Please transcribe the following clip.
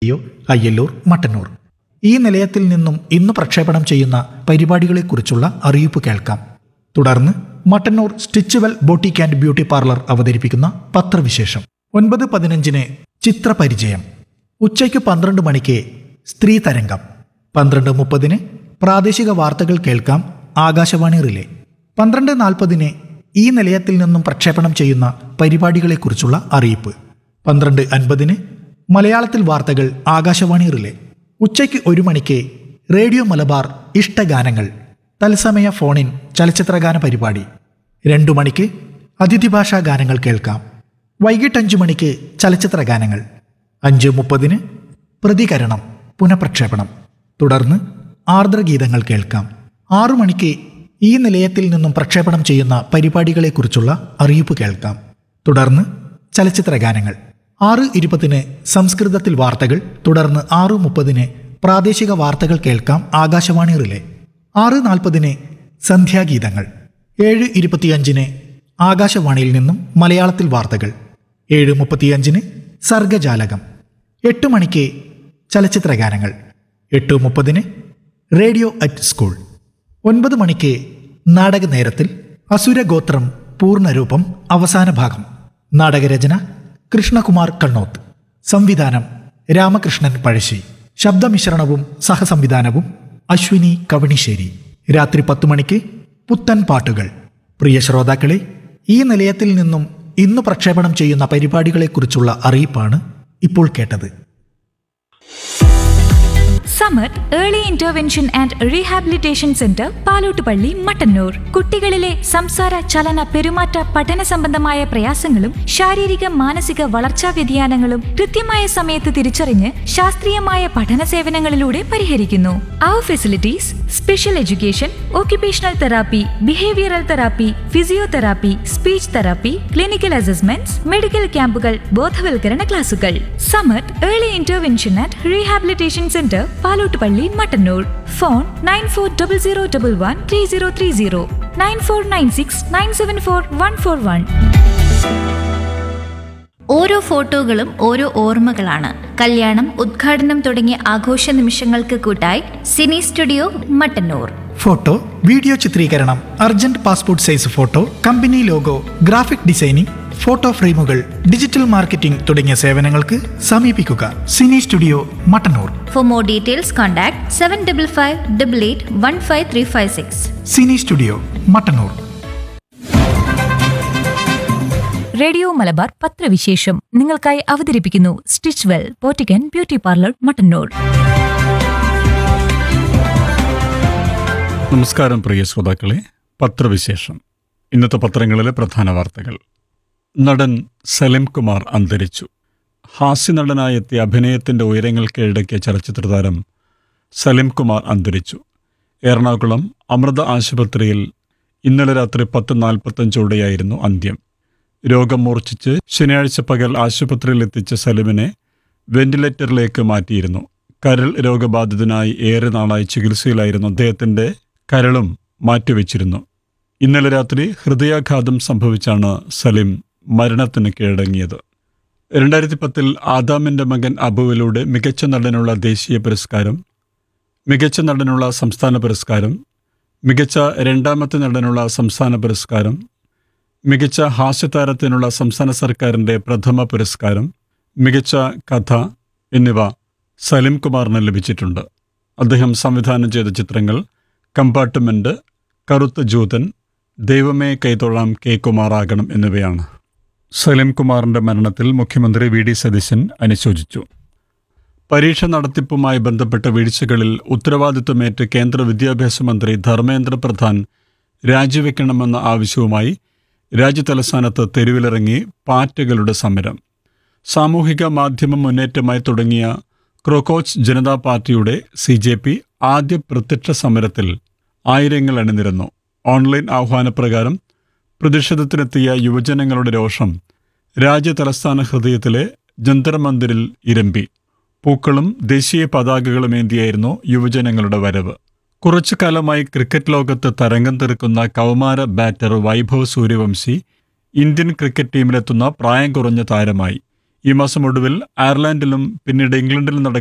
radio Ayyallur Mattannur ഈ നിലയത്തിൽ നിന്നും ഇന്ന് പ്രക്ഷേപണം ചെയ്യുന്ന പരിപാടികളെക്കുറിച്ചുള്ള അറിയിപ്പ് കേൾക്കാം തുടർന്ന് Mattannur stitch well boutique and beauty parlour അവതരിപ്പിക്കുന്ന പത്രവിശേഷം ഒൻപത് പതിനഞ്ചിന് ചിത്രപരിചയം ഉച്ചയ്ക്ക് പന്ത്രണ്ട് മണിക്ക് സ്ത്രീ തരംഗം പന്ത്രണ്ട് മുപ്പതിന് പ്രാദേശിക വാർത്തകൾ കേൾക്കാം ആകാശവാണി റിലേ പന്ത്രണ്ട് നാൽപ്പതിന് ഈ നിലയത്തിൽ നിന്നും പ്രക്ഷേപണം ചെയ്യുന്ന പരിപാടികളെക്കുറിച്ചുള്ള അറിയിപ്പ് പന്ത്രണ്ട് അൻപതിന് മലയാളത്തിൽ വാർത്തകൾ ആകാശവാണി റിലേ ഉച്ചയ്ക്ക് ഒരു മണിക്ക് റേഡിയോ മലബാർ ഇഷ്ടഗാനങ്ങൾ തത്സമയ ഫോണിൻ ചലച്ചിത്രഗാന പരിപാടി രണ്ടു മണിക്ക് അതിഥിഭാഷാ ഗാനങ്ങൾ കേൾക്കാം വൈകിട്ട് അഞ്ചു മണിക്ക് ചലച്ചിത്ര ഗാനങ്ങൾ അഞ്ച് മുപ്പതിന് പ്രതികരണം പുനഃപ്രക്ഷേപണം തുടർന്ന് ആർദ്രഗീതങ്ങൾ കേൾക്കാം ആറു മണിക്ക് ഈ നിലയത്തിൽ നിന്നും പ്രക്ഷേപണം ചെയ്യുന്ന പരിപാടികളെക്കുറിച്ചുള്ള അറിയിപ്പ് കേൾക്കാം തുടർന്ന് ചലച്ചിത്ര ഗാനങ്ങൾ ആറ് ഇരുപതിന് സംസ്കൃതത്തിൽ വാർത്തകൾ തുടർന്ന് ആറ് മുപ്പതിന് പ്രാദേശിക വാർത്തകൾ കേൾക്കാം ആകാശവാണി റിലേ ആറ് നാൽപ്പതിന് സന്ധ്യാഗീതങ്ങൾ ഏഴ് ഇരുപത്തിയഞ്ചിന് ആകാശവാണിയിൽ നിന്നും മലയാളത്തിൽ വാർത്തകൾ ഏഴ് മുപ്പത്തിയഞ്ചിന് സർഗജാലകം എട്ട് മണിക്ക് ചലച്ചിത്ര ഗാനങ്ങൾ എട്ട് മുപ്പതിന് റേഡിയോ അറ്റ് സ്കൂൾ ഒൻപത് മണിക്ക് നാടക നേരത്തിൽ അസുരഗോത്രം പൂർണ്ണരൂപം അവസാന ഭാഗം നാടകരചന കൃഷ്ണകുമാർ കണ്ണോത്ത് സംവിധാനം രാമകൃഷ്ണൻ പഴശ്ശി ശബ്ദമിശ്രണവും സഹസംവിധാനവും അശ്വിനി കവണിശ്ശേരി രാത്രി പത്തു മണിക്ക് പുത്തൻ പാട്ടുകൾ പ്രിയ ശ്രോതാക്കളെ ഈ നിലയത്തിൽ നിന്നും ഇന്ന് പ്രക്ഷേപണം ചെയ്യുന്ന പരിപാടികളെക്കുറിച്ചുള്ള അറിയിപ്പാണ് ഇപ്പോൾ കേട്ടത് Samar early intervention and rehabilitation centre Palottupalli Mattannur കുട്ടികളിലെ സംസാര ചലന പെരുമാറ്റ പഠന സംബന്ധമായ പ്രയാസങ്ങളും ശാരീരിക മാനസിക വളർച്ചാ വ്യതിയാനങ്ങളും കൃത്യമായ സമയത്ത് തിരിച്ചറിഞ്ഞ് ശാസ്ത്രീയമായ പഠന സേവനങ്ങളിലൂടെ പരിഹരിക്കുന്നു അവർ facilities special education occupational therapy behavioural therapy physiotherapy speech therapy clinical assessments medical ക്യാമ്പുകൾ ബോധവൽക്കരണ ക്ലാസുകൾ Samath early intervention and rehabilitation centre Palottupalli Mattannur phone nine four double zero double one three zero three zero nine four nine six nine seven four one four one ഓരോ ഫോട്ടോകളും ഓരോ ഓർമ്മകളാണ് കല്യാണം ഉദ്ഘാടനം തുടങ്ങിയ ആഘോഷ നിമിഷങ്ങൾക്ക് കൂട്ടായി cine studio Mattannur photo video ചിത്രീകരണം urgent passport size photo company logo graphic designing photo ഫ്രെയിമുകൾ ഡിജിറ്റൽ മാർക്കറ്റിംഗ് തുടങ്ങിയ സേവനങ്ങൾക്ക് സമീപിക്കുക cine studio Mattannur for more details contact seven double five double eight one five three five six cine studio Mattannur radio Malabar പത്രവിശേഷം നിങ്ങൾക്കായി അവതരിപ്പിക്കുന്നു stitch well പോറ്റിക്കൻ beauty parlour Mattannur നമസ്കാരം പ്രിയ ശ്രോതാക്കളെ പത്രവിശേഷം ഇന്നത്തെ പത്രങ്ങളിലെ പ്രധാന വാർത്തകൾ നടൻ സലിം കുമാർ അന്തരിച്ചു ഹാസ്യനടനായി എത്തിയ അഭിനയത്തിന്റെ ഉയരങ്ങൾ കീഴടക്കിയ ചലച്ചിത്ര താരം സലിം കുമാർ അന്തരിച്ചു എറണാകുളം അമൃത ആശുപത്രിയിൽ ഇന്നലെ രാത്രി പത്ത് നാൽപ്പത്തഞ്ചോടെയായിരുന്നു അന്ത്യം രോഗം മൂർച്ഛിച്ച് ശനിയാഴ്ച പകൽ ആശുപത്രിയിൽ എത്തിച്ച സലിമിനെ വെന്റിലേറ്ററിലേക്ക് മാറ്റിയിരുന്നു കരൾ രോഗബാധിതനായി ഏറെ നാളായി ചികിത്സയിലായിരുന്നു അദ്ദേഹത്തിന്റെ കരളും മാറ്റിവെച്ചിരുന്നു ഇന്നലെ രാത്രി ഹൃദയാഘാതം സംഭവിച്ചാണ് സലിം മരണത്തിന് കീഴടങ്ങിയത് രണ്ടായിരത്തി പത്തിൽ ആദാമിന്റെ മകൻ അബുവിലൂടെ മികച്ച നടനുള്ള ദേശീയ പുരസ്കാരം മികച്ച നടനുള്ള സംസ്ഥാന പുരസ്കാരം മികച്ച രണ്ടാമത്തെ നടനുള്ള സംസ്ഥാന പുരസ്കാരം മികച്ച ഹാസ്യതാരത്തിനുള്ള സംസ്ഥാന സർക്കാരിന്റെ പ്രഥമ പുരസ്കാരം മികച്ച കഥ എന്നിവ സലിം കുമാറിന് ലഭിച്ചിട്ടുണ്ട് അദ്ദേഹം സംവിധാനം ചെയ്ത ചിത്രങ്ങൾ കമ്പാർട്ട്മെന്റ് കറുത്ത ജൂതൻ ദൈവമേ കൈതൊഴാം കെ കുമാറാകണം എന്നിവയാണ് സലിം കുമാറിന്റെ മരണത്തിൽ മുഖ്യമന്ത്രി വി ഡി സതീശൻ അനുശോചിച്ചു പരീക്ഷ നടത്തിപ്പുമായി ബന്ധപ്പെട്ട വീഴ്ചകളിൽ ഉത്തരവാദിത്വമേറ്റ് കേന്ദ്ര വിദ്യാഭ്യാസ മന്ത്രി ധർമ്മേന്ദ്ര പ്രധാൻ രാജിവെക്കണമെന്ന ആവശ്യവുമായി രാജ്യതലസ്ഥാനത്ത് തെരുവിലിറങ്ങി പാറ്റകളുടെ സമരം സാമൂഹിക മാധ്യമ മുന്നേറ്റമായി തുടങ്ങിയ ക്രോക്കോച്ച് ജനതാ പാർട്ടിയുടെ സി ജെ പി ആദ്യ പ്രത്യക്ഷ സമരത്തിൽ ആയിരങ്ങൾ അണിനിരന്നു ഓൺലൈൻ ആഹ്വാനപ്രകാരം പ്രതിഷേധത്തിനെത്തിയ യുവജനങ്ങളുടെ രോഷം രാജ്യതലസ്ഥാന ഹൃദയത്തിലെ ജന്തർ മന്ദിരിൽ ഇരമ്പി പൂക്കളും ദേശീയ പതാകകളും ഏന്തിയായിരുന്നു യുവജനങ്ങളുടെ വരവ് കുറച്ചു കാലമായി ക്രിക്കറ്റ് ലോകത്ത് തരംഗം തീർക്കുന്ന കൗമാര batter Vaibhav Suryavanshi Indian cricket ടീമിലെത്തുന്ന പ്രായം കുറഞ്ഞ താരമായി ഈ മാസം ഒടുവിൽ അയർലൻഡിലും പിന്നീട് ഇംഗ്ലണ്ടിലും നടക്കുന്ന